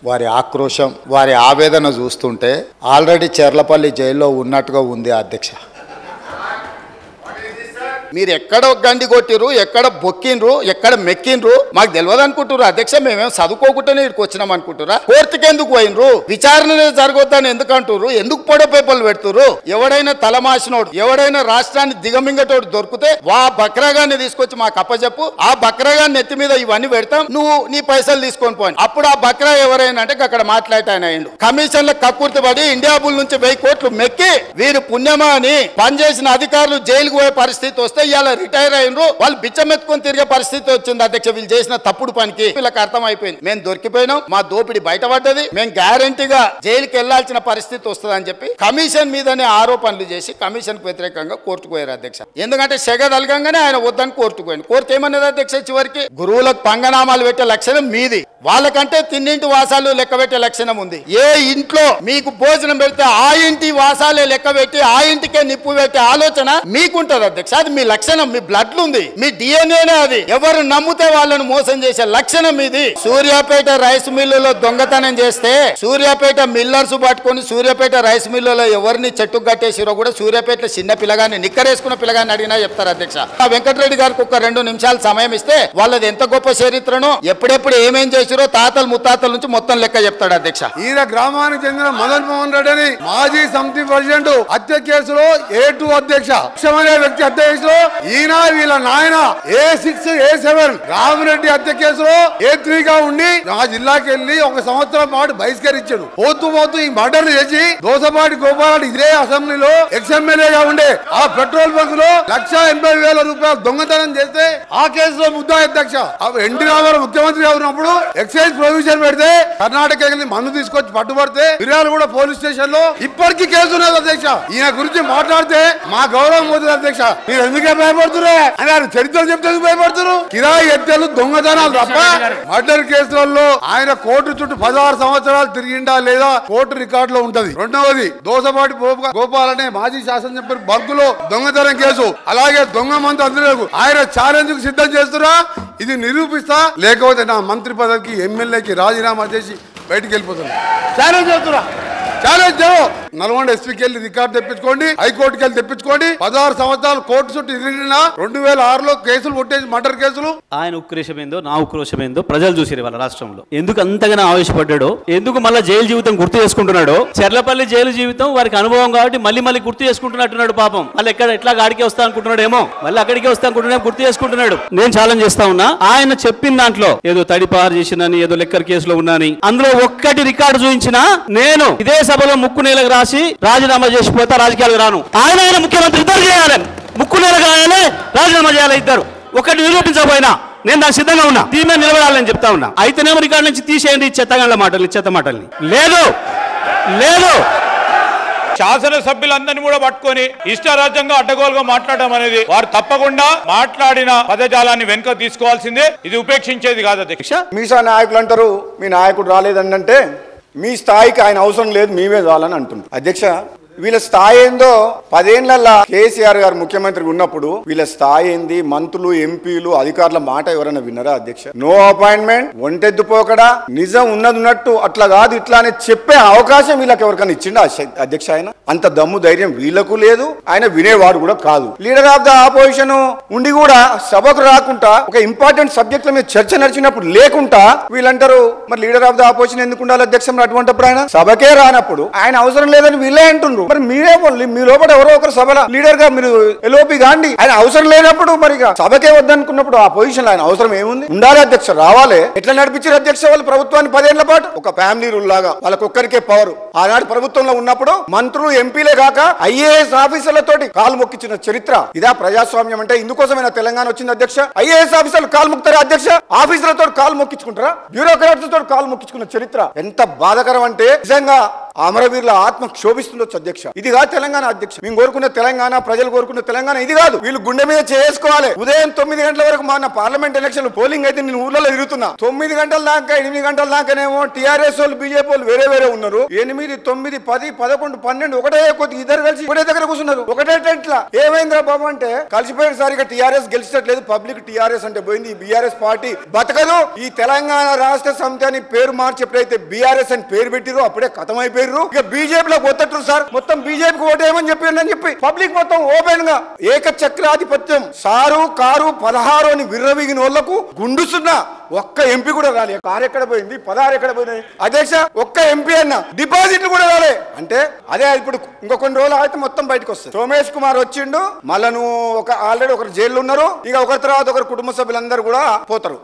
వారి ఆక్రోశం వారి ఆవేదన చూస్తుంటే ఆల్రెడీ చెర్లపల్లి జైల్లో ఉన్నట్టుగా ఉంది అధ్యక్ష మీరు ఎక్కడ గండి కొట్టిర్రు ఎక్కడ బొక్కిండ్రు ఎక్కడ మెక్కిండ్రు మాకు తెలియదు అనుకుంటున్నారు అధ్యక్ష మేమేం చదువుకోకుండానే ఇక్కడికి వచ్చినాం అనుకుంటురా కోర్టుకి ఎందుకు పోయినరు విచారణ జరగొద్దని ఎందుకు అంటుర్రు ఎందుకు పొడ పేపర్లు పెడుతుర్రు ఎవడైనా తలమాసినోడు ఎవడైనా రాష్ట్రాన్ని దిగమింగటోడు దొరికితే వా బక్రాగాన్ని తీసుకొచ్చి మాకు అప్పచెప్పు ఆ బక్రాగాన్ని నెత్తి మీద ఇవన్నీ పెడతాం నువ్వు నీ పైసలు తీసుకొని పోయి అప్పుడు ఆ బక్రా ఎవరైనా అంటే అక్కడ మాట్లాడటాయన అయిండు కమిషన్ల కక్కుర్తి పడి ఇండియా బుల్ నుంచి వెయ్యి కోట్లు మెక్కి వీరు పుణ్యమా అని పనిచేసిన అధికారులు జైలుకు పోయే పరిస్థితి వస్తే ఇవాళ రిటైర్ అయినరు వాళ్ళు బిచ్చమెత్తుకొని తిరిగే పరిస్థితి వచ్చింది అధ్యక్ష వీళ్ళు చేసిన తప్పుడు పనికి వీళ్ళకి అర్థం అయిపోయింది మేము దొరికిపోయినాం మా దోపిడి బయటపడ్డది మేము గ్యారంటీగా జైలుకి వెళ్లాల్సిన పరిస్థితి వస్తుంది అని చెప్పి కమిషన్ మీదనే ఆరోపణలు చేసి కమిషన్ కు వ్యతిరేకంగా కోర్టుకు పోయారు అధ్యక్ష ఎందుకంటే సెగ తలగంగానే ఆయన వద్దని కోర్టుకు పోయింది కోర్టు ఏమన్నది అధ్యక్ష చివరికి గురువులకు పంగనామాలు పెట్టే లక్షణం మీది వాళ్ళకంటే తిన్నింటి వాసాలు లెక్క పెట్టే లక్షణం ఉంది ఏ ఇంట్లో మీకు భోజనం పెడితే ఆ ఇంటి వాసాలే లెక్క పెట్టి ఆ ఇంటికే నిప్పు పెట్టే ఆలోచన మీకుంటది అధ్యక్ష అది మీ లక్షణం మీ బ్లడ్ ఉంది మీ డిఎన్ఏనే అది ఎవరు నమ్మితే వాళ్ళను మోసం చేసే లక్షణం ఇది సూర్యాపేట రైస్ మిల్లులో దొంగతనం చేస్తే సూర్యాపేట మిల్లర్స్ పట్టుకొని సూర్యాపేట రైస్ మిల్లులో ఎవరిని చెట్టు కట్టేసిరో కూడా సూర్యాపేట చిన్న పిల్లగాన్ని నిక్కరేసుకున్న పిల్లగాన్ని అడిగినా చెప్తారు అధ్యక్ష ఆ వెంకటరెడ్డి గారికి ఒక రెండు నిమిషాలు సమయం ఇస్తే వాళ్ళది ఎంత గొప్ప చరిత్రను ఎప్పుడెప్పుడు ఏమేం చేసిరో తాతలు ముత్తాతల నుంచి మొత్తం లెక్క చెప్తాడు అధ్యక్ష ఈయన గ్రామానికి చెందిన మదన్ మోహన్ రెడ్డి అని మాజీ సమితి ప్రెసిడెంట్ హత్య కేసులో ఏ టూ అధ్యక్ష అనే వ్యక్తి హత్య కేసులో ఈయన వీళ్ళ నాయన A six A seven Ramireddy హత్య కేసులో ఏ త్రీ గా ఉండి ఆ జిల్లాకి వెళ్ళి ఒక సంవత్సరం పాటు బహిష్కరించాడు పోతూ పోతూ ఈ మర్డర్ చేసి దోసపాటి గోపాల్ ఇదే అసెంబ్లీలో ఎక్స్ ఎమ్మెల్యేగా ఉండే ఆ పెట్రోల్ బంక్ లో లక్ష ఎనభై వేల రూపాయలు దొంగతనం చేస్తే ఆ కేసులో ముద్దా అధ్యక్ష ఆ ఎన్టీ రామారావు ముఖ్యమంత్రిగా ఉన్నప్పుడు ఎక్సైజ్ ప్రొవిజన్ పెడితే కర్ణాటక వెళ్ళి మందు తీసుకొచ్చి పట్టుబడితే ఫిర్యాదు కూడా పోలీస్ స్టేషన్ లో ఇప్పటికీ కేసు ఉన్నది అధ్యక్ష ఈయన గురించి మాట్లాడితే మా గౌరవం పోతుంది అధ్యక్ష మీరు ఎందుకే భయపడుతురే అని ఆయన చరిత్ర చెప్తే ఎందుకు భయపడుతున్నారు కిరాయి ఎత్తేలు దొంగతనాలు తప్ప మర్డర్ కేసులలో ఆయన కోర్టు చుట్టూ పదహారు సంవత్సరాలు తిరిగిండా లేదా కోర్టు రికార్డు లో ఉంటది రెండవది దోసపాటి గోప- గోపాల్ అనే మాజీ శాసనసభ్యులు బర్గులో దొంగతనం కేసు అలాగే దొంగ మంది అందరూ ఆయన ఛాలెంజ్ కు సిద్ధం చేస్తున్నా ఇది నిరూపిస్తా లేకపోతే నా మంత్రి పదవికి ఎమ్మెల్యేకి రాజీనామా చేసి బయటికి వెళ్ళిపోతున్నా ఛాలెంజ్ చేస్తున్నా ఛాలెంజ్ చేయు. నల్గొండ ఎస్పీకి వెళ్ళి రికార్డు తెప్పించుకోండి హైకోర్టుకి వెళ్ళి తెప్పించుకోండి పదహారు సంవత్సరాలు కోర్టు చుట్టూ తిరిగిన రెండు వేల ఆరులో కేసులు కొట్టేసి మర్డర్ కేసులు ఆయన ఉక్రోషం ఏందో నా ఉక్రోషం ఏందో ప్రజలు చూసిరు వాళ్ళ రాష్ట్రంలో ఎందుకు అంతగానో ఆవేశపడ్డాడో ఎందుకు మళ్ళీ జైలు జీవితం గుర్తు చేసుకుంటున్నాడో చెర్లపల్లి జైలు జీవితం వారికి అనుభవం కాబట్టి మళ్ళీ మళ్ళీ గుర్తు చేసుకుంటున్నట్టున్నాడు పాపం మళ్ళీ ఎక్కడ ఎట్లా గాడికి వస్తా అనుకుంటున్నాడేమో మళ్ళీ అక్కడికి వస్తా అనుకుంటున్నాడు గుర్తు చేసుకుంటున్నాడు నేను ఛాలెంజ్ చేస్తా ఉన్నా ఆయన చెప్పిన దాంట్లో ఏదో తడిపారు చేసినని ఏదో లెక్కర్ కేసులో ఉన్నాని అందులో ఒక్కటి రికార్డు చూపించినా నేను ఇదే సభలో ముక్కు నేలకు రాసి రాజీనామా చేసిపోతా రాజకీయాలకు రాను ఆయన ఆయన ముఖ్యమంత్రి ఇద్దరు చేయాలి ముక్కు నేలకు రాయాలి రాజీనామా చేయాలి ఇద్దరు ఒకటి నిరూపించకపోయినా నేను దానికి సిద్ధంగా ఉన్నా దీని మీద నిలబడాలని చెప్తా ఉన్నా అయితేనేమో రికార్డు నుంచి తీసేయండి ఈ చెత్తగండ్ల మాటలు ఈ చెత్త మాటల్ని లేదు లేదు శాసనసభ్యులందరినీ కూడా పట్టుకొని ఇష్టారాజ్యంగా అడ్డగోలుగా మాట్లాడడం అనేది వారు తప్పకుండా మాట్లాడిన పదజాలాన్ని వెనుక తీసుకోవాల్సిందే ఇది ఉపేక్షించేది కాదు అధ్యక్ష మీసా నాయకులు అంటారు మీ నాయకుడు రాలేదని అంటే మీ స్థాయికి ఆయన అవసరం లేదు మేమే చాలని అంటున్నారు అధ్యక్ష వీళ్ళ స్థాయి ఏందో పదేళ్లలో కేసీఆర్ గారు ముఖ్యమంత్రి ఉన్నప్పుడు వీళ్ళ స్థాయి ఏంది మంత్రులు ఎంపీలు అధికారుల మాట ఎవరైనా విన్నారా అధ్యక్ష నో అపాయింట్మెంట్ ఒంటెద్దు పోకడా నిజం ఉన్నది ఉన్నట్టు అట్లా కాదు ఇట్లా అని చెప్పే అవకాశం వీళ్ళకి ఎవరికైనా ఇచ్చిండా అధ్యక్ష ఆయన అంత దమ్ము ధైర్యం వీళ్ళకు లేదు ఆయన వినేవాడు కూడా కాదు లీడర్ ఆఫ్ ద ఆపోజిషన్ ఉండి కూడా సభకు రాకుండా ఒక ఇంపార్టెంట్ సబ్జెక్టుల మీద చర్చ నడిచినప్పుడు లేకుండా వీళ్ళంటారు మరి లీడర్ ఆఫ్ ద ఆపోజిషన్ ఎందుకు ఉండాలి అధ్యక్ష మరి అటువంటిప్పుడు ఆయన సభకే రానప్పుడు ఆయన అవసరం లేదని వీళ్ళే అంటుండ్రు మరి మీరే పోన్లి, మీ లోపల ఎవరో ఒకరు సభలో లీడర్ గా మీరు ఎలోపి కాండి ఆయన అవసరం లేనప్పుడు మరి ఇక సభకే వద్దనుకున్నప్పుడు ఆ పొజిషన్ ఆయన అవసరం ఏముంది ఉండాలి అధ్యక్ష రావాలి ఎట్లా నడిపించారు అధ్యక్ష వాళ్ళు ప్రభుత్వాన్ని పదేళ్ల పాటు ఒక ఫ్యామిలీ రూల్ లాగా వాళ్ళకొక్కరికే పవర్ ఆనాడు ప్రభుత్వంలో ఉన్నప్పుడు మంత్రులు ఎంపీలే కాక ఐఏఎస్ ఆఫీసర్లతోటి కాలు మొక్కించిన చరిత్ర ఇదా ప్రజాస్వామ్యం అంటే ఇందుకోసమైన తెలంగాణ వచ్చింది అధ్యక్ష ఐఏఎస్ ఆఫీసర్లు కాలు మొక్కుతారా అధ్యక్ష ఆఫీసర్లతో కాలు మొక్కించుకుంటారా బ్యూరోక్రాట్స్ తోటి కాలు మొక్కించుకున్న చరిత్ర ఎంత బాధకరం అంటే నిజంగా అమరవీరుల ఆత్మ క్షోభిస్తుండొచ్చు అధ్యక్ష ఇది కాదు తెలంగాణ అధ్యక్ష మేము కోరుకున్న తెలంగాణ ప్రజలు కోరుకున్న తెలంగాణ ఇది కాదు వీళ్ళు గుండె మీద చేసుకోవాలి ఉదయం తొమ్మిది గంటల వరకు మన పార్లమెంట్ ఎలక్షన్ పోలింగ్ అయితే నేను ఊర్లలో తిరుగుతున్నా తొమ్మిది గంటల దాకా ఎనిమిది గంటల దాకానేమో టీఆర్ టీఆర్ఎస్ వాళ్ళు బీజేపీ వాళ్ళు వేరే వేరే ఉన్నారు ఎనిమిది తొమ్మిది పది పదకొండు పన్నెండు ఒకటే కొద్ది ఇద్దరు కలిసి ఒకటే దగ్గర కూర్చున్నారు ఒకటే టెంట్ల ఏమైందిరా బాబు అంటే కలిసిపోయిన సారిగా టీఆర్ఎస్ గెలిచట్లేదు పబ్లిక్ టీఆర్ఎస్ అంటే పోయింది ఈ బీఆర్ఎస్ పార్టీ బతకదు ఈ తెలంగాణ రాష్ట్ర సమితి అని పేరు మార్చి ఎప్పుడైతే బీఆర్ఎస్ అని పేరు పెట్టిరో అప్పుడే కథం అయిపోయారు ఇక బీజేపీలో పోతట్టు సార్ మొత్తం బీజేపీకి ఓటేయమని చెప్పారు అని చెప్పి పబ్లిక్ మొత్తం ఓపెన్ గా ఏక చక్రాధిపత్యం సారు కారు పదహారు అని విర్రవీగిన వాళ్లకు గుండుస్తున్నా ఒక్క ఎంపీ కూడా రాలే కారు ఎక్కడ పోయింది పదహారు ఎక్కడ పోయినాయి అధ్యక్ష ఒక్క ఎంపీ అన్న డిపాజిట్లు కూడా రాలే అంటే అదే ఇప్పుడు ఇంకో కొన్ని రోజులు అయితే మొత్తం బయటకు వస్తుంది సోమేష్ కుమార్ వచ్చిండు మళ్ళా నువ్వు ఒక ఆల్రెడీ ఒకరు జైల్లో ఉన్నారు ఇక ఒకరి తర్వాత ఒకరు కుటుంబ సభ్యులందరూ కూడా పోతారు